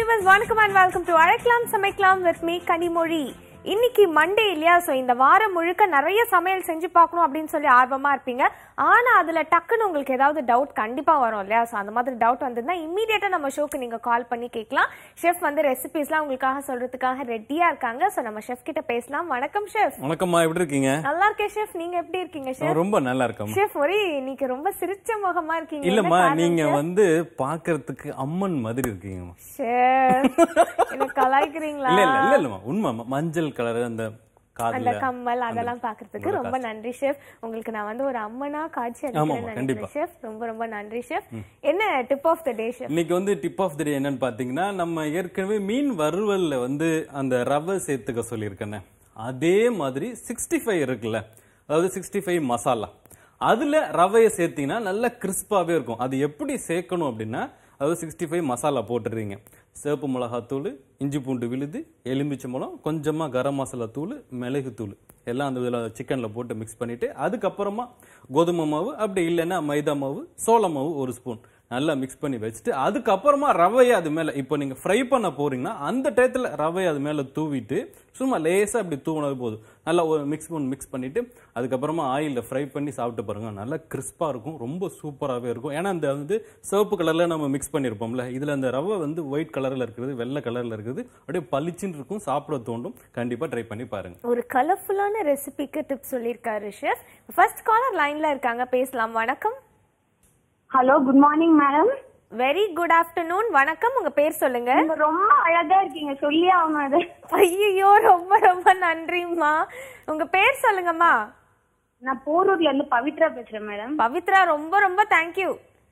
Viewers வணக்கம் and welcome to அழைக்கலாம் சமைக்கலாம் வித் மீ கனிமொழி இன்னைக்கு மண்டே இல்லையா ஸோ இந்த வாரம் முழுக்க நிறைய சமையல் செஞ்சு பார்க்கணும் அப்படின்னு சொல்லி ஆர்வமா இருப்பீங்க ஆனா அதுல டக்குன்னு உங்களுக்கு ஏதாவது டவுட் கண்டிப்பா வரும் இல்லையா ஸோ அந்த மாதிரி டவுட் வந்ததுன்னா இம்மீடியட்டா நம்ம ஷோக்கு நீங்க கால் பண்ணி கேட்கலாம் ஷெஃப் வந்து ரெசிபிஸ்லாம் உங்களுக்காக சொல்றதுக்காக ரெடியா இருக்காங்க ஸோ நம்ம ஷெஃப் கிட்ட பேசலாம் வணக்கம் ஷெஃப் வணக்கம்மா எப்படி இருக்கீங்க நல்லா இருக்கேன் ஷெஃப் நீங்க எப்படி இருக்கீங்க ஷெஃப் நான் ரொம்ப நல்லா இருக்கேம்மா ஷெஃப் ஒரே இன்னைக்கு ரொம்ப சிரிச்ச முகமா இருக்கீங்க இல்லம்மா என்ன காரணம், நீங்க chef? வந்து பாக்குறதுக்கு அம்மன் மாதிரி இருக்கீங்கம்மா ஷெஃப் என்ன கலாய்க்கிறீங்களா இல்ல இல்ல இல்ல இல்லம்மா உண்மைம்மா மஞ்சள் கலர் அந்த அந்த காதுல கம்மல் அதெல்லாம் பாக்குறதுக்கு ரொம்ப நன்றி ஷெஃப் உங்களுக்கு நான் வந்து ஒரு அம்மனா காட்சி அளிக்கிறேன்னு ஆமாமா, நினைக்கிறேன் கண்டிப்பா. ஷெஃப் ரொம்ப ரொம்ப நன்றி ஷெஃப் என்ன tip of the day chef இன்னைக்கு வந்து டிப் ஆஃப் தி டே என்னன்னு பாத்தீங்கன்னா நம்ம ஏற்கனவே மீன் வறுவல்ல வந்து அந்த ரவை சேர்த்துக்க சொல்லியிருக்கேனே அதே மாதிரி சிக்ஸ்டி ஃபைவ் இருக்குல்ல அதாவது சிக்ஸ்டி ஃபைவ் மசாலா அதுல ரவையை சேர்த்தீங்கன்னா நல்ல கிறிஸ்பாவே இருக்கும் அது எப்படி சேர்க்கணும் அப்படின்னா அதாவது சிக்ஸ்டி ஃபைவ் மசாலா போட்டுடுறீங்க சிவப்பு மிளகாத்தூள் இஞ்சி பூண்டு விழுது எலுமிச்சை மிளகம் கொஞ்சமாக கரம் மசாலா தூள் மிளகு தூள் எல்லாம் அந்த இதில் சிக்கனில் போட்டு மிக்ஸ் பண்ணிவிட்டு அதுக்கப்புறமா கோதுமை மாவு அப்படி இல்லைன்னா மைதா மாவு சோள மாவு ஒரு ஸ்பூன் நல்லா மிக்ஸ் பண்ணி வச்சுட்டு அதுக்கப்புறமா ரவையை அது மேலே இப்போ நீங்கள் ஃப்ரை பண்ண போறீங்கன்னா அந்த டயத்தில் ரவையை அது மேலே தூவிட்டு சும்மா லேசாக அப்படி தூவினது போதும் நல்லா ஒரு மிக்ஸ் பண்ணி மிக்ஸ் பண்ணிட்டு அதுக்கப்புறமா ஆயிலில் ஃப்ரை பண்ணி சாப்பிட்டு பாருங்க நல்லா கிறிஸ்பாக இருக்கும் ரொம்ப சூப்பராகவே இருக்கும் ஏன்னா அந்த வந்து சிவப்பு கலரில் நம்ம மிக்ஸ் பண்ணியிருப்போம்ல இதில் அந்த ரவை வந்து ஒயிட் கலரில் இருக்கிறது வெள்ளை கலரில் இருக்குது அப்படியே பளிச்சுன்னு இருக்கும் சாப்பிட தோண்டும் கண்டிப்பாக ட்ரை பண்ணி பாருங்க ஒரு கலர்ஃபுல்லான ரெசிபிக்கு டிப் சொல்லியிருக்காரு ஷெஃப் ஃபர்ஸ்ட் காலர் லைன்ல இருக்காங்க பேசலாம் வணக்கம் hello good morning madam very good afternoon வணக்கம் உங்க பேர் சொல்லுங்க நீங்க ரொம்ப அழகா இருக்கீங்க சொல்லி ஆகணும் அது ஐயோ ரொம்ப ரொம்ப நன்றிம்மா உங்க பேர் சொல்லுங்கம்மா நான் போரூர்ல இருந்து பவித்ரா பேசுறேன் மேடம் பவித்ரா ரொம்ப ரொம்ப தேங்க்யூ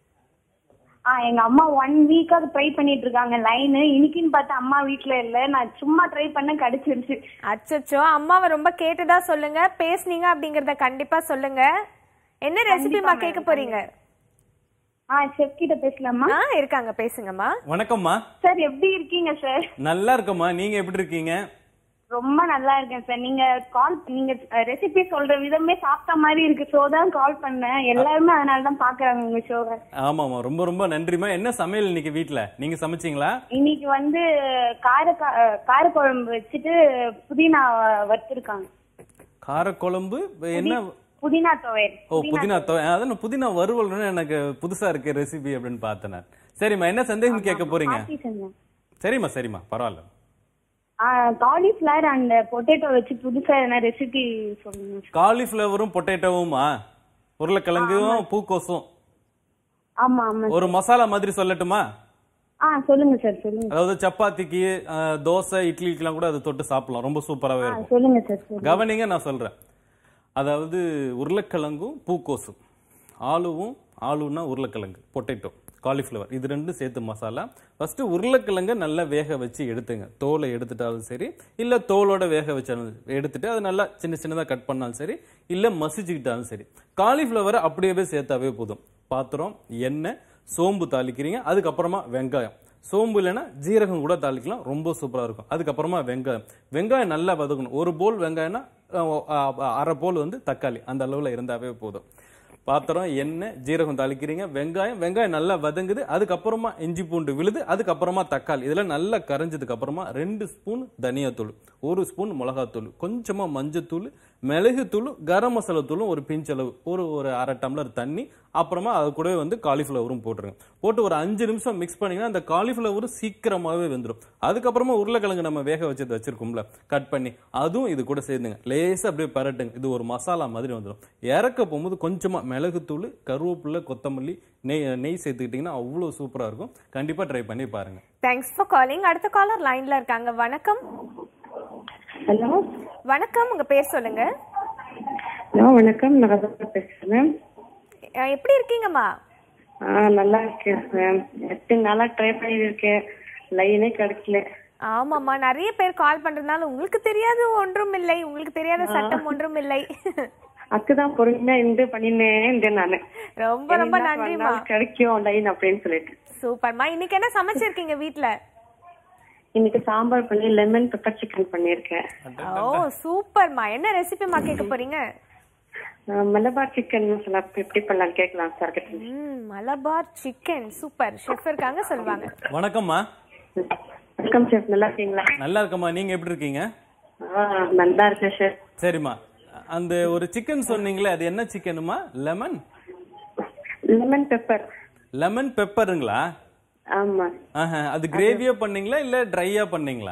ஆ எங்க அம்மா ஒன் வீக்காக ட்ரை பண்ணிட்டு இருக்காங்க லைனு இன்னைக்குன்னு பார்த்து அம்மா வீட்ல இல்ல நான் சும்மா ட்ரை பண்ண கிடைச்சிருச்சு அச்சச்சோ அம்மாவை ரொம்ப கேட்டுதா சொல்லுங்க பேசுனீங்க அப்படிங்கறத கண்டிப்பா சொல்லுங்க என்ன ரெசிபிமா கேட்க போறீங்க ஆ செஃப் கிட்ட பேசலாமா ஆ இருக்காங்க பேசுங்கம்மா வணக்கம்மா சார் எப்படி இருக்கீங்க சார் நல்லா இருக்கம்மா நீங்கள் எப்படி இருக்கீங்க ரொம்ப நல்லா இருக்கேன் சார் நீங்க கால் நீங்க ரெசிபி சொல்ற விதமே சாப்பிட்ட மாதிரி இருக்கு ஷோ தான் கால் பண்ணேன் எல்லாருமே அதனால தான் பாக்குறாங்க உங்க ஷோவை ஆமாம்மா ரொம்ப ரொம்ப நன்றிம்மா என்ன சமையல் இன்னைக்கு வீட்டில் நீங்கள் சமைச்சிங்களா இன்னைக்கு வந்து கார காரக்குழம்பு வச்சுட்டு புதினா வறுத்திருக்காங்க காரக்குழம்பு என்ன புதினா துவையல் ஓ புதினா தொ அதான் புதினா வறுவல்னு எனக்கு புதுசா இருக்கு ரெசிபி அப்படின்னு பார்த்தேன் நான் சரிம்மா என்ன சந்தேகம் கேட்க போறீங்க பாட்டி செஞ்சேன் சரிம்மா சரிம்மா பரவாயில்ல காலிஃபிளவர் அண்ட் பொட்டேட்டோ வச்சு புதுசா என்ன ரெசிபி சொல்லுங்க காலிஃப்ளவரும் பொட்டேட்டோவுமா உருளைக்கிழங்கும் பூக்கோசும் ஆமா ஆமா ஒரு மசாலா மாதிரி சொல்லட்டுமா ஆ சொல்லுங்க சார் சொல்லுங்க அதாவது சப்பாத்திக்கு அஹ், தோசை இட்லிக்கெல்லாம் கூட அது தொட்டு சாப்பிடலாம் ரொம்ப சூப்பராகவே ஆ, இருக்கும் சொல்லுங்க சார் சொல்லுங்க கவனிங்க நான் சொல்றேன் அதாவது உருளைக்கிழங்கும் பூக்கோசும் ஆலுவும் ஆலுன்னா உருளைக்கிழங்கு பொட்டேட்டோ காலிஃப்ளவர் இது ரெண்டும் சேர்த்து மசாலா ஃபர்ஸ்ட் உருளைக்கிழங்கை நல்லா வேக வச்சு எடுத்துங்க தோலை எடுத்துட்டாலும் சரி இல்ல தோலோட வேக வச்சாலும் எடுத்துட்டு அது நல்லா சின்ன சின்னதா கட் பண்ணாலும் சரி இல்ல மசிச்சுக்கிட்டாலும் சரி காலிஃப்ளவரை அப்படியே சேர்த்தாவே போதும் பாத்திரம் எண்ணெய் சோம்பு தாளிக்கிறீங்க அதுக்கப்புறமா வெங்காயம் சோம்பு இல்லைன்னா ஜீரகம் கூட தாளிக்கலாம் ரொம்ப சூப்பராக இருக்கும் அதுக்கப்புறமா வெங்காயம் வெங்காயம் நல்லா வதக்கணும் ஒரு போல் வெங்காயம்னா அஹ், அஹ், அரை போல் வந்து தக்காளி அந்த அளவில் இருந்தாவே போதும் பாத்திரம் எண்ணெய் ஜீரகம் தாளிக்கிறீங்க வெங்காயம் வெங்காயம் நல்லா வதங்குது அதுக்கப்புறமா இஞ்சி பூண்டு விழுது அதுக்கப்புறமா தக்காளி இதெல்லாம் நல்லா கரைஞ்சதுக்கு அப்புறமா ரெண்டு ஸ்பூன் தனியாத்தூள் ஒரு ஸ்பூன் மிளகாத்தூள் கொஞ்சமா மஞ்சத்தூள் மிளகுத்தூள் கரம் மசாலா தூளும் ஒரு பிஞ்ச் அளவு ஒரு ஒரு அரை டம்ளர் தண்ணி அப்புறமா அது கூடவே வந்து காலிஃப்ளவரும் போட்டுருங்க போட்டு ஒரு அஞ்சு நிமிஷம் மிக்ஸ் பண்ணீங்கன்னா அந்த காலிஃப்ளவர் சீக்கிரமாவே வெந்துடும் அதுக்கப்புறமா உருளைக்கிழங்கு நம்ம வேக வச்சது வச்சிருக்கோம்ல கட் பண்ணி அதுவும் இது கூட சேர்ந்துங்க லேசா அப்படியே பரட்டுங்க இது ஒரு மசாலா மாதிரி வந்துடும் இறக்க போகும்போது கொஞ்சமா மிளகுத்தூள் கருவேப்பிலை கொத்தமல்லி நெய் நெய் சேர்த்துக்கிட்டிங்கன்னா அவ்வளோ சூப்பரா இருக்கும் கண்டிப்பா ட்ரை பண்ணி பாருங்க தேங்க்ஸ் ஃபார் காலிங் அடுத்த காலர் லைன்ல இருக்காங்க வணக்கம் ஹலோ வணக்கம் உங்க பேர் சொல்லுங்க ஹலோ வணக்கம் நான் ரதா பேசுறேன் அஹ், எப்படி இருக்கீங்கம்மா ஆ நல்லா இருக்கேன் மேம் எட்டு நாளா ட்ரை பண்ணியிருக்கேன் லைனே கிடைக்கல ஆமாம்மா நிறைய பேர் கால் பண்றதுனால உங்களுக்கு தெரியாது ஒன்றும் இல்லை உங்களுக்கு தெரியாத சட்டம் ஒன்றும் இல்லை அக்குதான் பொறுமையா இருந்து பண்ணினேன் இருந்தேன் நானு ரொம்ப ரொம்ப என்ன நன்றிம்மா பண்ணாலும் கிடைக்கும் லைன் அப்படின்னு சொல்லிட்டு சூப்பர்மா இன்னைக்கு என்ன சமைச்சிருக்கீங்க வீட்ல இன்னைக்கு சாம்பார் பண்ணி லெமன் பெப்பர் சிக்கன் பண்ணியிருக்கேன் ஓ சூப்பர்மா என்ன ரெசிபிமா கேட்க போறீங்க ஆ, மலபார் சிக்கன் மசாலா எப்படி பண்ணலாம் கேட்கலாம் சார் கிட்ட ம் மலபார் சிக்கன் சூப்பர் ஷெஃப் இருக்காங்க சொல்லுவாங்க வணக்கம்மா வணக்கம் சார் நல்லா இருக்கீங்களா நல்லா இருக்கம்மா நீங்க எப்படி இருக்கீங்க ஆ நல்லா இருக்கேன் சார் சரிம்மா அந்த ஒரு சிக்கன் சொன்னீங்களே அது என்ன சிக்கனுமா லெமன் லெமன் பெப்பர் லெமன் பெப்பருங்களா ஆமா ஆஹா, அது கிரேவியா பண்ணீங்களா இல்ல ட்ரையா பண்ணீங்களா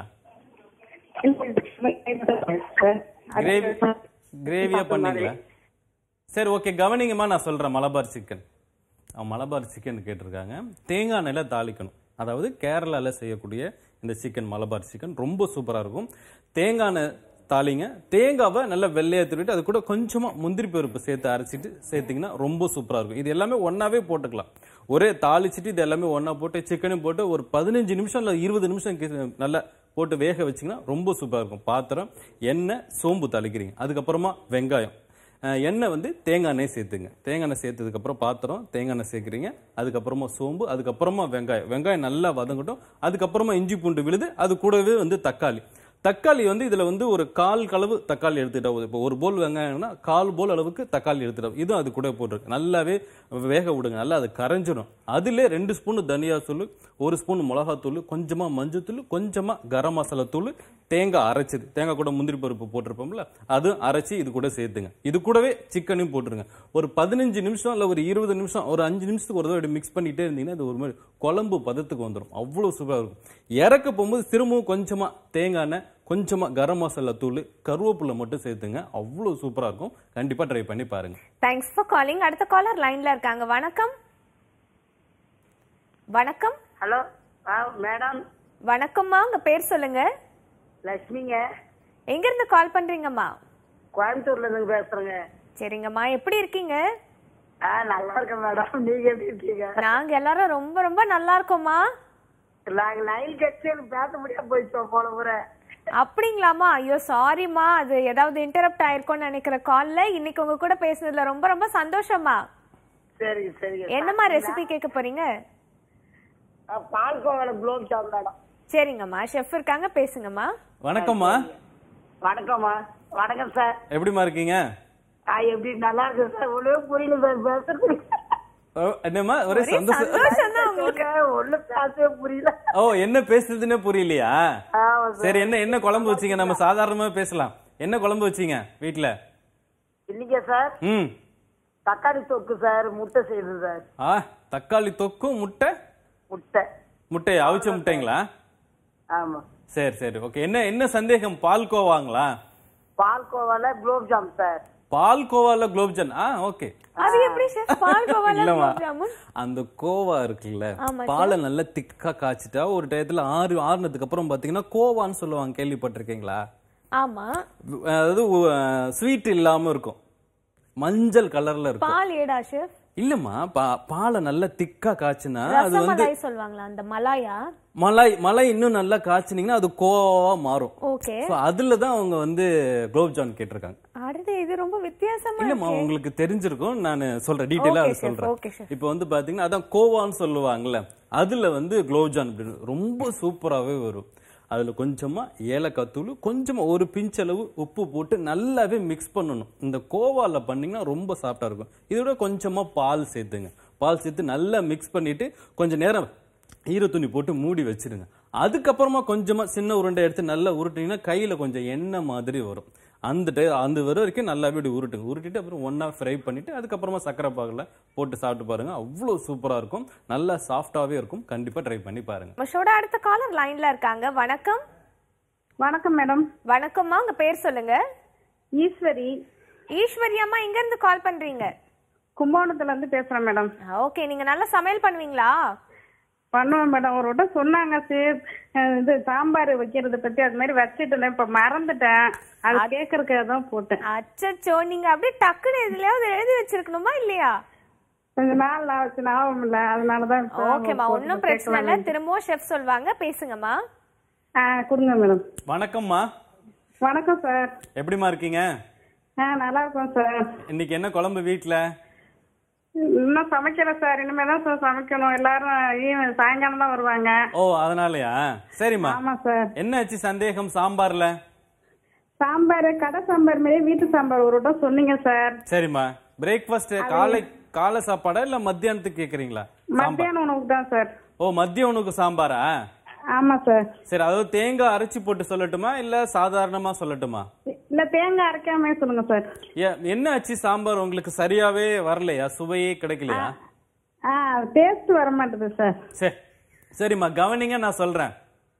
சார் கிரேவி கிரேவியா பண்ணீங்களா சரி ஓகே கவனிங்கம்மா நான் சொல்றேன் மலபார் சிக்கன் அவன் மலபார் சிக்கன் கேட்டிருக்காங்க தேங்காய் எண்ணெயில தாளிக்கணும் அதாவது கேரளால செய்யக்கூடிய இந்த சிக்கன் மலபார் சிக்கன் ரொம்ப சூப்பரா இருக்கும் தேங்காய் எண்ணெய் தாளிங்க தேங்காவை நல்லா வெள்ளையா திருவிட்டு அது கூட கொஞ்சமா முந்திரி பருப்பு சேர்த்து அரைச்சிட்டு சேர்த்தீங்கன்னா ரொம்ப சூப்பரா இருக்கும் இது எல்லாமே ஒன்னாவே போட்டுக்கலாம் ஒரே தாளிச்சிட்டு இது எல்லாமே ஒண்ணா போட்டு சிக்கனும் போட்டு ஒரு பதினஞ்சு நிமிஷம் இல்ல இருபது நிமிஷம் கி- நல்லா போட்டு வேக வச்சீங்கன்னா ரொம்ப சூப்பரா இருக்கும் பாத்திரம் எண்ணெய் சோம்பு தாளிக்கிறீங்க அதுக்கப்புறமா வெங்காயம் அஹ் எண்ணெய் வந்து தேங்காய் எண்ணெய் சேர்த்துங்க தேங்காய் எண்ணெய் சேர்த்ததுக்கப்புறம் பாத்திரம் தேங்காய் எண்ணெய் சேர்க்குறீங்க அதுக்கப்புறமா சோம்பு அதுக்கப்புறமா வெங்காயம் வெங்காயம் நல்லா வதங்கட்டும் அதுக்கப்புறமா இஞ்சி பூண்டு விழுது அது கூடவே வந்து தக்காளி தக்காளி வந்து இதுல வந்து ஒரு கால் கலவு தக்காளி எடுத்துட்டா போதும். இப்போ ஒரு போல் வெங்காயம்னா கால் போல் அளவுக்கு தக்காளி எடுத்துட்டா இதுவும் அது கூட போட்டிருக்கு நல்லாவே வேக விடுங்க நல்லா அது கரைஞ்சிடும் அதுல ரெண்டு ஸ்பூன் தனியா தூள் ஒரு ஸ்பூன் மிளகாத்தூள் கொஞ்சமா மஞ்சத்தூள் கொஞ்சமா கரம் மசாலா தூள் தேங்காய் அரைச்சது தேங்காய் கூட முந்திரி பருப்பு போட்டிருப்போம்ல அதுவும் அரைச்சி இது கூட சேர்த்துங்க இது கூடவே சிக்கனையும் போட்டுருங்க ஒரு பதினஞ்சு நிமிஷம் இல்ல ஒரு இருபது நிமிஷம் ஒரு அஞ்சு நிமிஷத்துக்கு ஒரு தடவை மிக்ஸ் பண்ணிட்டே இருந்தீங்கன்னா அது ஒரு மாதிரி குழம்பு பதத்துக்கு வந்துடும் அவ்வளவு சூப்பரா இருக்கும் இறக்க போகும்போது திரும்பவும் கொஞ்சமா தேங்காய் எண்ணெய் கொஞ்சமா கரம் மசாலா தூள் கருவேப்பிலை மட்டும் சேர்த்துங்க அவ்வளவு சூப்பரா இருக்கும் கண்டிப்பா ட்ரை பண்ணி பாருங்க தேங்க்ஸ் ஃபார் காலிங் அடுத்த காலர் லைன்ல இருக்காங்க வணக்கம் வணக்கம் ஹலோ ஆ மேடம் வணக்கம்மா உங்க பேர் சொல்லுங்க லட்சுமிங்க எங்க இருந்து கால் பண்றீங்கம்மா கோயம்புத்தூர்ல இருந்து பேசுறேங்க சரிங்கம்மா எப்படி இருக்கீங்க ஆ நல்லா இருக்கேன் மேடம் நீங்க எப்படி இருக்கீங்க நாங்க எல்லாரும் ரொம்ப ரொம்ப நல்லா இருக்கோம்மா நாங்க லைன் கட்சி பேச முடியாம போயிட்டோம் போன முறை அப்படிங்களாம்மா ஐயோ சாரிம்மா அது ஏதாவது இன்டரப்ட் ஆயிருக்கும்னு நினைக்கிற கால்ல இன்னைக்கு உங்க கூட பேசுனதுல ரொம்ப ரொம்ப சந்தோஷமா சரிங்க சரிங்க என்னம்மா ரெசிபி கேட்க போறீங்க ஆ, பால்கோவால குலோப் ஜாம் மேடம் சரிங்கம்மா ஷெஃப் இருக்காங்க பேசுங்கம்மா வணக்கம்மா வணக்கம்மா வணக்கம் சார் எப்படிமா இருக்கீங்க ஆ எப்படி நல்லா இருக்கு சார் ஒன்றும் புரியல சார் பேசுறது ஓ, என்னம்மா ஒரே சந்தோஷம் சந்தோஷம் தான் உங்களுக்கு ஒன்றும் பேசவே புரியல ஓ என்ன பேசுறதுன்னே புரியலையா ஆமா சார் சரி என்ன என்ன குழம்பு வச்சீங்க நம்ம சாதாரணமா பேசலாம் என்ன குழம்பு வச்சீங்க வீட்ல இல்லைங்க சார் ம் தக்காளி தொக்கு சார் முட்டை செய்யுது சார் ஆ தக்காளி தொக்கும் முட்டை முட்டை முட்டை அவிச்ச முட்டைங்களா ஆமா சரி சரி ஓகே என்ன என்ன சந்தேகம் பால்கோவாங்களா பால்கோவால குலோப் ஜாம் சார் பால்கோவால குலோப்ஜான் ஆ ஓகே அது எப்படி ஷெஃப் பால் கோவால இல்லம்மா குலோப் ஜாமுன் அந்த கோவா இருக்குல்ல ஆமா, பாலை நல்லா திக்கா காய்ச்சிட்டா ஒரு டயத்துல ஆறு ஆறுனதுக்கு அப்புறம் பாத்தீங்கன்னா கோவான்னு சொல்லுவாங்க கேள்விப்பட்டிருக்கீங்களா ஆமா அதாவது ஸ்வீட் இல்லாம இருக்கும் மஞ்சள் கலர்ல இருக்கும் பால் ஏடா ஷெஃப் இல்லம்மா பா- பாலை நல்லா திக்கா காய்ச்சினா அது வந்து ரசமலாய் சொல்லுவாங்களா அந்த மலாயா மலாய் மலை இன்னும் நல்லா காய்ச்சினீங்கன்னா அது கோவா மாறும் ஓகே So, அதுல தான் அவங்க வந்து குலோப்ஜான் கேட்டிருக்காங்க அடுத்து இது ரொம்ப வித்தியாசமா இல்லம்மா உங்களுக்கு தெரிஞ்சிருக்கும் நான் சொல்றேன் டீட்டெயிலா Okay, அதை chef, சொல்றேன் okay, chef. இப்போ வந்து பாத்தீங்கன்னா அதான் கோவான்னு சொல்லுவாங்கல்ல அதுல வந்து குலோப்ஜான் அப்படின்னு ரொம்ப சூப்பராகவே வரும் அதுல கொஞ்சமா ஏலக்காய் தூள் கொஞ்சமா ஒரு பிஞ்ச் அளவு உப்பு போட்டு நல்லாவே மிக்ஸ் பண்ணணும் இந்த கோவால பண்ணீங்கன்னா ரொம்ப சாஃப்டா இருக்கும் இதோட கொஞ்சமா பால் சேர்த்துங்க பால் சேர்த்து நல்லா மிக்ஸ் பண்ணிட்டு கொஞ்ச நேரம் ஈர துணி போட்டு மூடி வச்சிருங்க அதுக்கப்புறமா கொஞ்சமா சின்ன உருண்டை எடுத்து நல்லா உருட்டினீங்கன்னா கையில கொஞ்சம் எண்ணெய் மாதிரி வரும் அந்த டை அந்த வர வரைக்கும் நல்லாவே இப்படி உருட்டுங்க உருட்டிட்டு அப்புறம் ஒண்ணா ஃப்ரை பண்ணிட்டு அதுக்கப்புறமா சக்கரை பாகில் போட்டு சாப்பிட்டு பாருங்க அவ்வளோ சூப்பரா இருக்கும் நல்லா சாஃப்டாவே இருக்கும் கண்டிப்பா ட்ரை பண்ணி பாருங்க நம்ம ஷோட அடுத்த காலர் லைன்ல இருக்காங்க வணக்கம் வணக்கம் மேடம் வணக்கம்மா உங்க பேர் சொல்லுங்க ஈஸ்வரி ஈஸ்வரி அம்மா எங்க இருந்து கால் பண்றீங்க கும்பகோணத்துல இருந்து பேசுறேன் மேடம் ஓகே நீங்க நல்லா சமையல் பண்ணுவீங்களா பண்ணுவேன் மேடம் ஒரு வட்டம் சொன்னாங்க சரி அஹ் இது சாம்பார் வைக்கிறது பத்தி அது மாதிரி வச்சுட்டு இப்ப மறந்துட்டேன் அது கேக்குறதுக்காக தான் போட்டேன் அச்சச்சோ நீங்க அப்படியே டக்குன்னு எதுலயாவது எழுதி வச்சிருக்கணுமா இல்லையா கொஞ்ச நாள் நான் வச்சு ஞாபகம் இல்ல அதனாலதான் இப்ப ஓகேம்மா போட்டு ஒன்னும் பிரச்சனை இல்ல கேட்கலாம்னு. திரும்பவும் ஷெஃப் சொல்வாங்க பேசுங்கம்மா ஆ கொடுங்க மேடம் வணக்கம்மா வணக்கம் சார் எப்படிம்மா இருக்கீங்க ஆ நல்லா இருக்கோம் சார் இன்னைக்கு என்ன குழம்பு வீட்ல இன்னும் சமைக்கல சார் இனிமே தான் சார் சமைக்கணும் எல்லாரும் ஈவ்- சாயங்காலம் தான் வருவாங்க ஓ அதனாலயா சரிம்மா ஆமா சார் என்னாச்சு சந்தேகம் சாம்பார்ல சாம்பார் கடை சாம்பார் மாதிரி வீட்டு சாம்பார் ஒரு வட்டம் சொன்னீங்க சார் சரிம்மா பிரேக்ஃபாஸ்ட் காலை காலை சாப்பாடா இல்ல மத்தியானத்துக்கு கேக்குறீங்களா சாம்பார் மத்தியான உணவுக்கு தான் சார் ஓ மதிய உணவுக்கு சாம்பாரா ஆமா சார் சரி அதாவது தேங்காய் அரைச்சி போட்டு சொல்லட்டுமா இல்ல சாதாரணமா சொல்லட்டுமா இல்ல தேங்காய் அரைக்காம சொல்லுங்க சார் ஏ- என்ன ஆச்சு சாம்பார் உங்களுக்கு சரியாவே வரலையா சுவையே கிடைக்கலையா ஆ டேஸ்ட் வர மாட்டேது சார் சரி சரிம்மா கவனிங்க நான் சொல்றேன்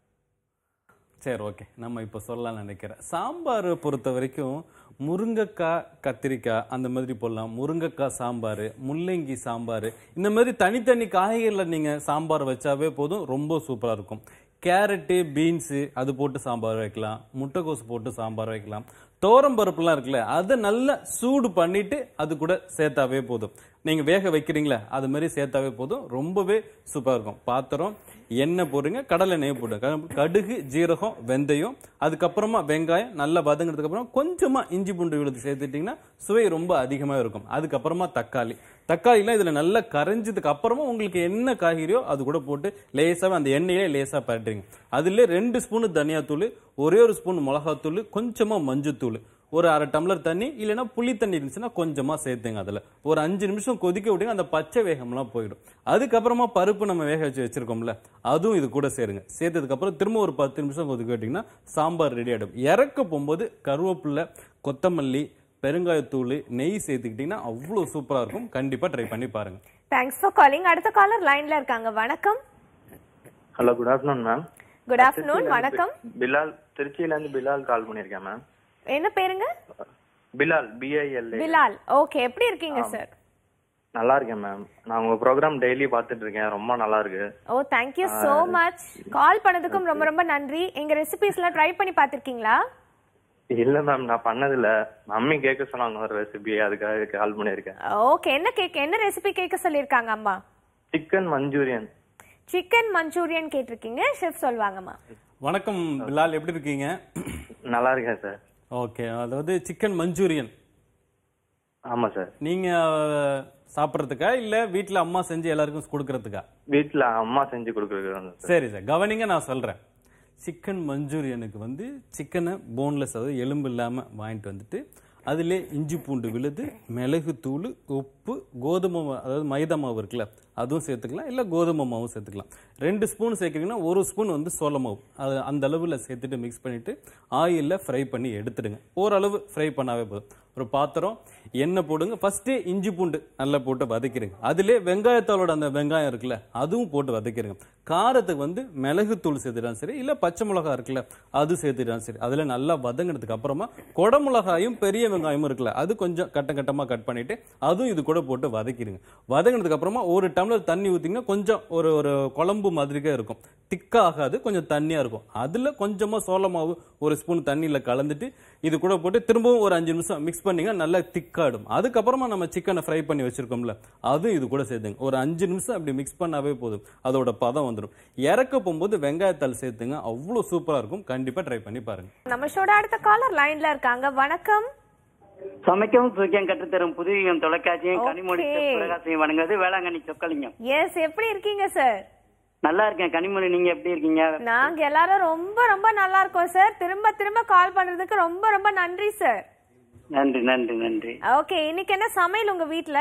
சரி ஓகே நம்ம இப்போ சொல்லலாம் நினைக்கிறேன் சாம்பார் பொறுத்த வரைக்கும் முருங்கைக்காய் கத்திரிக்காய் அந்த மாதிரி போடலாம் முருங்கைக்காய் சாம்பார் முள்ளங்கி சாம்பார் இந்த மாதிரி தனித்தனி காய்கறியில் நீங்கள் சாம்பார் வச்சாவே போதும் ரொம்ப சூப்பராக இருக்கும் கேரட்டு பீன்ஸு அது போட்டு சாம்பார் வைக்கலாம் முட்டைக்கோஸ் போட்டு சாம்பார் வைக்கலாம் தோரம் பருப்புலாம் இருக்குல்ல அதை நல்லா சூடு பண்ணிட்டு அது கூட சேர்த்தாவே போதும் நீங்கள் வேக வைக்கிறீங்களா அது மாதிரி சேர்த்தாவே போதும் ரொம்பவே சூப்பராக இருக்கும் பாத்திரம் எண்ணெய் போடுங்க கடலை எண்ணெய் போடுங்க க- கடுகு ஜீரகம் வெந்தயம் அதுக்கப்புறமா வெங்காயம் நல்லா வதங்கினதுக்கு அப்புறம் கொஞ்சமா இஞ்சி பூண்டு விழுது சேர்த்துட்டிங்கன்னா சுவை ரொம்ப அதிகமாக இருக்கும் அதுக்கப்புறமா தக்காளி தக்காளிலாம் இதில் நல்லா கரைஞ்சதுக்கு அப்புறமா உங்களுக்கு என்ன காய்கறியோ அது கூட போட்டு லேசாக அந்த எண்ணெயிலே லேசாக பரட்டுறீங்க அதில் ரெண்டு ஸ்பூனு தனியாத்தூள் ஒரே ஒரு ஸ்பூன் மிளகாத்தூள் கொஞ்சமாக மஞ்சத்தூள் ஒரு அரை டம்ளர் தண்ணி இல்லைன்னா புளி தண்ணி இருந்துச்சுன்னா கொஞ்சமா சேர்த்துங்க அதுல ஒரு அஞ்சு நிமிஷம் கொதிக்க விட்டுங்க அந்த பச்சை வேகம்லாம் போயிடும் அதுக்கப்புறமா பருப்பு நம்ம வேக வச்சு வச்சிருக்கோம்ல அதுவும் இது கூட சேருங்க சேர்த்ததுக்கு அப்புறம் திரும்ப ஒரு பத்து நிமிஷம் கொதிக்க விட்டீங்கன்னா சாம்பார் ரெடி ஆயிடும் இறக்க போகும்போது கருவேப்பிலை கொத்தமல்லி பெருங்காயத்தூள் நெய் சேர்த்துக்கிட்டீங்கன்னா அவ்வளோ சூப்பரா இருக்கும் கண்டிப்பா ட்ரை பண்ணி பாருங்க தேங்க்ஸ் ஃபார் காலிங் அடுத்த காலர் லைன்ல இருக்காங்க வணக்கம் hello good afternoon ma'am good afternoon வணக்கம் பிலால் திருச்சியில இருந்து பிலால் கால் பண்ணியிருக்கேன் மேம் என்ன பேருங்க பிலால் பிஐஎல்ஏ பிலால் ஓகே எப்படி இருக்கீங்க சார் நல்லா இருக்கேன் மேம் நான் உங்க ப்ரோக்ராம் டெய்லி பார்த்துட்டு இருக்கேன் ரொம்ப நல்லா இருக்கு ஓ தேங்க்யூ so மச் கால் பண்ணதுக்கும் ரொம்ப ரொம்ப நன்றி எங்க ரெசிபிஸ்லாம் ட்ரை பண்ணி பார்த்திருக்கீங்களா இல்ல மேம் நான் பண்ணதில்ல மம்மி கேட்க சொன்னாங்க ஒரு ரெசிபி அதுக்காக கால் பண்ணியிருக்கேன் ஓகே என்ன கேக் என்ன ரெசிபி கேட்க சொல்லியிருக்காங்க அம்மா சிக்கன் மஞ்சூரியன் சிக்கன் மஞ்சூரியன் கேட்டிருக்கீங்க ஷெஃப் சொல்வாங்கம்மா வணக்கம் பிலால் எப்படி இருக்கீங்க நல்லா இருக்கேன் சார் ஓகே அதாவது சிக்கன் மஞ்சூரியன் ஆமா சார் நீங்க அஹ், சாப்பிட்றதுக்கா இல்ல வீட்ல அம்மா செஞ்சு எல்லாருக்கும் கொடுக்கறதுக்கா வீட்ல அம்மா செஞ்சு கொடுக்குறது வந்து சார் சரி சார் கவனிங்க நான் சொல்றேன் சிக்கன் மஞ்சூரியனுக்கு வந்து சிக்கனை போன்லெஸ் அதாவது எலும்பு இல்லாம வாங்கிட்டு வந்துட்டு அதிலே இஞ்சி பூண்டு விழுது மிளகு தூள் உப்பு கோதுமை மா- அதாவது மைதா மாவு இருக்குல்ல அதுவும் சேர்த்துக்கலாம் இல்லை கோதுமை மாவும் சேர்த்துக்கலாம் ரெண்டு ஸ்பூன் சேர்க்குறீங்கன்னா ஒரு ஸ்பூன் வந்து சோள மாவு அது அந்த அளவில் சேர்த்துட்டு மிக்ஸ் பண்ணிட்டு ஆயிலில் ஃப்ரை பண்ணி எடுத்துடுங்க ஓரளவு ஃப்ரை பண்ணாவே போதும் ஒரு பாத்திரம் எண்ணெய் போடுங்க ஃபர்ஸ்டே இஞ்சி பூண்டு நல்லா போட்டு வதக்கிடுங்க அதிலே வெங்காயத்தாலோட அந்த வெங்காயம் இருக்குல்ல அதுவும் போட்டு வதக்கிடுங்க காரத்துக்கு வந்து மிளகு தூள் சேர்த்துட்டாலும் சரி இல்லை பச்சை மிளகா இருக்குல்ல அது சேர்த்துட்டாலும் சரி அதில் நல்லா வதங்கினதுக்கு அப்புறமா கொடை மிளகாயும் பெரிய வெங்காயமும் இருக்குல்ல அது கொஞ்சம் கட்ட கட்டமாக கட் பண்ணிட்டு அதுவும் இது கூட போட்டு வதக்கிடுங்க வதங்கினதுக்கு அப்புறமா ஒரு டம்ளர் தண்ணி ஊற்றிங்கன்னா கொஞ்சம் ஒரு ஒரு குழம்பு மாதிரிக்கே இருக்கும் திக்கா ஆகாது கொஞ்சம் தண்ணியா இருக்கும் அதுல கொஞ்சமா சோள மாவு ஒரு ஸ்பூன் தண்ணியில கலந்துட்டு இது கூட போட்டு திரும்பவும் ஒரு அஞ்சு நிமிஷம் மிக்ஸ் பண்ணீங்கன்னா நல்லா திக்காடும் அதுக்கப்புறமா நம்ம சிக்கனை ஃப்ரை பண்ணி வச்சிருக்கோம்ல அதுவும் இது கூட சேர்த்துங்க ஒரு அஞ்சு நிமிஷம் அப்படி மிக்ஸ் பண்ணாவே போதும் அதோட பதம் வந்துடும் இறக்க போகும்போது வெங்காயத்தாள் சேர்த்துங்க அவ்வளோ சூப்பரா இருக்கும் கண்டிப்பா ட்ரை பண்ணி பாருங்க நம்ம ஷோட அடுத்த காலர் லைன்ல இருக்காங்க வணக்கம் சமைக்கவும் சுவைக்கம் கற்றுத்தரும் புதுவியம் தொலைக்காட்சியும் Okay. கனிமொழி பிரகாசையும் வணங்குது வேளாங்கண்ணி சொக்கலிங்கம் எஸ் எப்படி இருக்கீங்க சார் நல்லா இருக்கேன் கனிமொழி நீங்க எப்படி இருக்கீங்க நாங்க எல்லாரும் ரொம்ப ரொம்ப நல்லா இருக்கோம் சார் திரும்ப திரும்ப கால் பண்றதுக்கு ரொம்ப ரொம்ப நன்றி சார் நன்றி நன்றி நன்றி ஓகே இன்னைக்கு என்ன சமையல் உங்க வீட்ல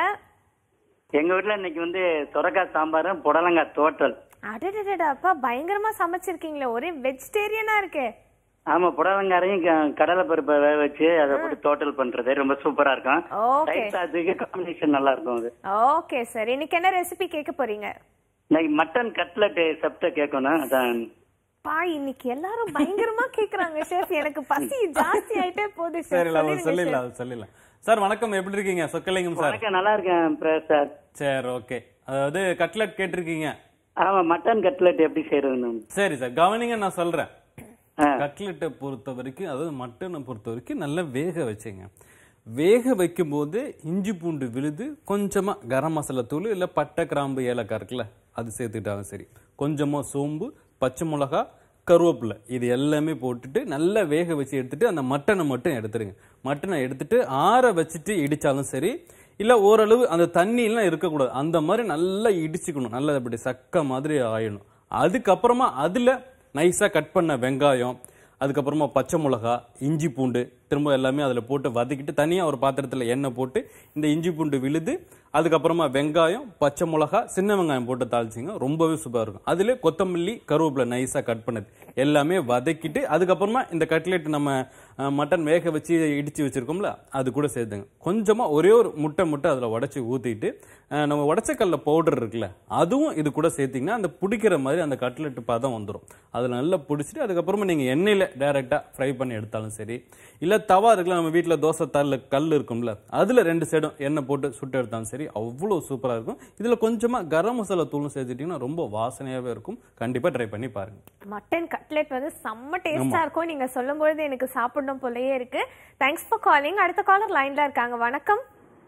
எங்க வீட்ல இன்னைக்கு வந்து சொரக்காய் சாம்பாரும் புடலங்காய் தோட்டல் அடடடடா அப்பா பயங்கரமா சமைச்சிருக்கீங்களே ஒரே வெஜிடேரியனா இருக்கே ஆமா புடலங்காரையும் க- கடலை பருப்பை வேக வச்சு அதை போட்டு தோட்டல் பண்றது ரொம்ப சூப்பரா இருக்கும் ஓகே தயிர் சாதத்துக்கு காம்பினேஷன் நல்லா இருக்கும் அது ஓகே சார் இன்னைக்கு என்ன ரெசிபி கேட்க போறீங்க இன்னைக்கு மட்டன் கட்லெட் சாப்பிட்ட கேட்கணும் அதான் பா இன்னைக்கு எல்லாரும் பயங்கரமா கேக்குறாங்க ஷெஃப் எனக்கு பசி ஜாஸ்தி ஆயிட்டே போகுது chef. சரி அவர் சொல்லிடுங்க சொல்லிடலாம் அவர் சொல்லிடலாம் சார் வணக்கம் எப்படி இருக்கீங்க சொக்கலிங்கம் சார் வணக்கம் நல்லா இருக்கேன் பிரேஸ் சார் சரி ஓகே அதாவது கட்லட் கேட்டிருக்கீங்க ஆமா மட்டன் கட்லெட் எப்படி செய்யறதுன்னு சரி சார் கவனிங்க நான் சொல்றேன் ஆ. கட்லெட்டை பொறுத்த வரைக்கும் அதாவது மட்டனை பொறுத்த வரைக்கும் நல்லா வேக வச்சுங்க வேக வைக்கும்போது இஞ்சி பூண்டு விழுது கொஞ்சமா கரம் மசாலா தூள் இல்ல பட்டை கிராம்பு ஏலக்காய் இருக்குல்ல அது சேர்த்துக்கிட்டாலும் சரி கொஞ்சமா சோம்பு பச்சை மிளகா கருவேப்பிலை இது எல்லாமே போட்டுட்டு நல்லா வேக வச்சு எடுத்துட்டு அந்த மட்டனை மட்டும் எடுத்துருங்க மட்டனை எடுத்துட்டு ஆற வச்சுட்டு இடிச்சாலும் சரி இல்ல ஓரளவு அந்த தண்ணி எல்லாம் இருக்கக்கூடாது அந்த மாதிரி நல்லா இடிச்சுக்கணும் நல்லா அப்படி சக்க மாதிரி ஆயிடணும் அதுக்கப்புறமா அதுல நைஸா கட் பண்ண வெங்காயம் அதுக்கப்புறமா பச்சை மிளகா இஞ்சி பூண்டு திரும்ப எல்லாமே அதில் போட்டு வதக்கிட்டு தனியாக ஒரு பாத்திரத்தில் எண்ணெய் போட்டு இந்த இஞ்சி பூண்டு விழுது அதுக்கப்புறமா வெங்காயம் பச்சை மிளகா சின்ன வெங்காயம் போட்டு தாளிச்சிங்க ரொம்பவே சூப்பராக இருக்கும் அதில் கொத்தமல்லி கருவேப்பிலை நைஸாக கட் பண்ணது எல்லாமே வதக்கிட்டு அதுக்கப்புறமா இந்த கட்லெட் நம்ம அஹ், மட்டன் வேக வச்சு இடிச்சு வச்சிருக்கோம்ல அது கூட சேர்த்துங்க கொஞ்சமாக ஒரே ஒரு முட்டை முட்டை அதில் உடச்சி ஊற்றிட்டு நம்ம உடச்சக்கல்ல பவுடர் இருக்குல்ல அதுவும் இது கூட சேர்த்திங்கன்னா அந்த பிடிக்கிற மாதிரி அந்த கட்லெட் பதம் வந்துடும் அதில் நல்லா பிடிச்சிட்டு அதுக்கப்புறமா நீங்கள் எண்ணெயில் டைரெக்டாக ஃப்ரை பண்ணி எடுத்தாலும் சரி இல்லை தவா இருக்குல்ல நம்ம வீட்டில் தோசை தல்ல கல் இருக்கும்ல அதில் ரெண்டு சைடும் எண்ணெய் போட்டு சுட்டு எடுத்தாலும் சரி அவ்வளோ சூப்பராக இருக்கும் இதில் கொஞ்சமாக கரம் மசாலா தூளும் சேர்த்துட்டிங்கன்னா ரொம்ப வாசனையாகவே இருக்கும் கண்டிப்பாக ட்ரை பண்ணி பாருங்கள் மட்டன் கட்லெட் வந்து செம்ம டேஸ்டா இருக்கும் நீங்க சொல்லும் பொழுது எனக்கு சாப்பிடணும் போலயே இருக்கு தேங்க்ஸ் ஃபார் காலிங் அடுத்த காலர் லைன்ல இருக்காங்க வணக்கம்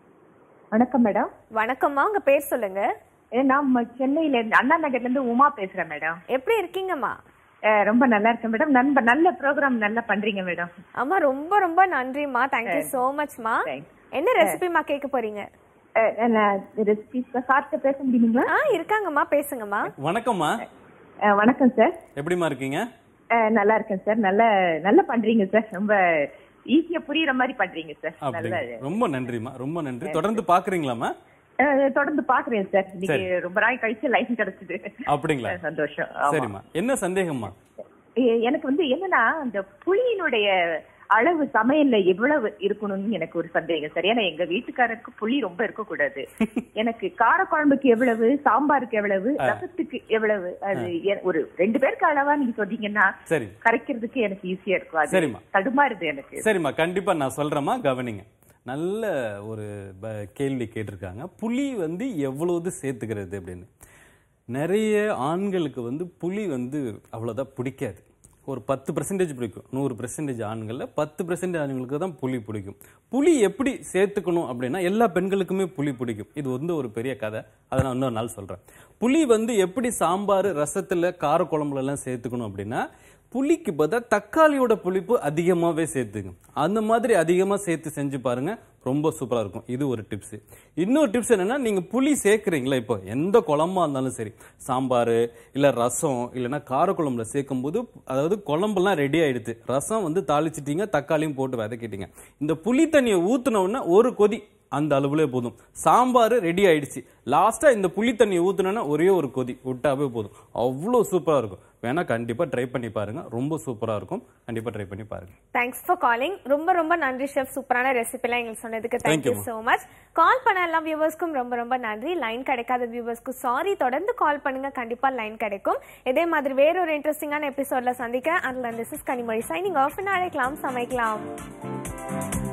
வணக்கம் மேடம் வணக்கம்மா உங்க பேர் சொல்லுங்க ஏ, நான் ம- சென்னையில இருந்து அண்ணா நகர்ல இருந்து உமா பேசுறேன் மேடம் எப்படி இருக்கீங்கம்மா அஹ், ரொம்ப நல்லா இருக்கேன் மேடம் நண்ப நல்ல ப்ரோக்ராம் நல்லா பண்றீங்க மேடம் அம்மா ரொம்ப ரொம்ப நன்றிம்மா தேங்க்யூ சோ மச்மா Thanks. என்ன ரெசிபிமா கேட்க போறீங்க அஹ், நான் ரெசிபி சார்ட்ட பேச முடியுங்களா ஆ இருக்காங்கம்மா பேசுங்கம்மா வணக்கம்மா அஹ், வணக்கம் சார் எப்படிம்மா இருக்கீங்க அஹ், நல்லா இருக்கேன் சார் நல்ல நல்லா பண்றீங்க சார் ரொம்ப ஈஸியா புரியுற மாதிரி பண்றீங்க சார் நல்ல அப்படிங்க ரொம்ப நன்றிம்மா ரொம்ப நன்றி தொடர்ந்து பாக்குறீங்களா அஹ், தொடர்ந்து பாக்குறேன் சார் இன்னைக்கு ரொம்ப நாள் கழிச்சு லைன் கிடைச்சது அப்படிங்களா அஹ், சந்தோஷம் ஆமா. சரிம்மா என்ன சந்தேகம்மா எ- எனக்கு வந்து என்னன்னா இந்த புளியினுடைய அளவு சமையல்ல எவ்வளவு இருக்கணும்னு எனக்கு ஒரு சந்தேகம் சார் ஏன்னா எங்க வீட்டுக்காரருக்கு புளி ரொம்ப இருக்கக்கூடாது எனக்கு காரக்குழம்புக்கு எவ்வளவு சாம்பாருக்கு எவ்வளவு ரசத்துக்கு எவ்வளவு அது எ- ஒரு ரெண்டு பேருக்கு அளவா நீங்க சொன்னீங்கன்னா சரி கரைக்கிறதுக்கு எனக்கு ஈஸியா இருக்கும் அது சரிம்மா. தடுமாறுது எனக்கு சரிம்மா கண்டிப்பா நான் சொல்றேம்மா கவனிங்க நல்ல ஒரு ப- கேள்வி கேட்டிருக்காங்க புளி வந்து எவ்வளவு சேர்த்துக்கிறது அப்படின்னு நிறைய ஆண்களுக்கு வந்து புளி வந்து அவ்வளோதான் பிடிக்காது ஒரு பத்து பர்சன்டேஜ் பிடிக்கும் நூறு பர்சன்டேஜ் ஆண்களில் பத்து பர்சன்டேஜ் ஆண்களுக்கு தான் புளி பிடிக்கும் புளி எப்படி சேர்த்துக்கணும் அப்படின்னா எல்லா பெண்களுக்குமே புளி பிடிக்கும் இது வந்து ஒரு பெரிய கதை அதை நான் இன்னொரு நாள் சொல்கிறேன் புளி வந்து எப்படி சாம்பார் ரசத்தில் காரக்குழம்புல எல்லாம் சேர்த்துக்கணும் அப்படின்னா புளிக்கு பதிலாக தக்காளியோட புளிப்பு அதிகமாகவே சேர்த்துங்க அந்த மாதிரி அதிகமாக சேர்த்து செஞ்சு பாருங்க ரொம்ப சூப்பராக இருக்கும் இது ஒரு டிப்ஸ் இன்னொரு டிப்ஸ் என்னன்னா நீங்கள் புளி சேர்க்குறீங்களா இப்போ எந்த குழம்பா இருந்தாலும் சரி சாம்பார் இல்லை ரசம் இல்லைன்னா காரக்குழம்புல சேர்க்கும் போது அதாவது குழம்புலாம் ரெடி ஆயிடுது ரசம் வந்து தாளிச்சிட்டீங்க தக்காளியும் போட்டு வதக்கிட்டீங்க இந்த புளி தண்ணியை ஊற்றின உடனே ஒரு கொதி அந்த அளவுலே போதும் சாம்பார் ரெடி ஆயிடுச்சு லாஸ்டா இந்த புளி தண்ணியை ஊத்துனோன்னா ஒரே ஒரு கொதி விட்டாவே போதும் அவ்வளோ சூப்பரா இருக்கும் வேணா கண்டிப்பா ட்ரை பண்ணி பாருங்க ரொம்ப சூப்பரா இருக்கும் கண்டிப்பா ட்ரை பண்ணி பாருங்க தேங்க்ஸ் ஃபார் காலிங் ரொம்ப ரொம்ப நன்றி ஷெஃப் சூப்பரான ரெசிபிலாம் எங்களுக்கு சொன்னதுக்கு Thank thank you you, so much call பண்ண எல்லா வியூவர்ஸ்க்கும் ரொம்ப ரொம்ப நன்றி லைன் கிடைக்காத வியூவர்ஸ்க்கு சாரி தொடர்ந்து கால் பண்ணுங்க கண்டிப்பா லைன் கிடைக்கும் இதே மாதிரி வேற ஒரு இன்ட்ரெஸ்டிங்கான எபிசோட்ல சந்திக்கிறேன் அதுல this is Kanimozhi signing off அழைக்கலாம் சமைக்கலாம்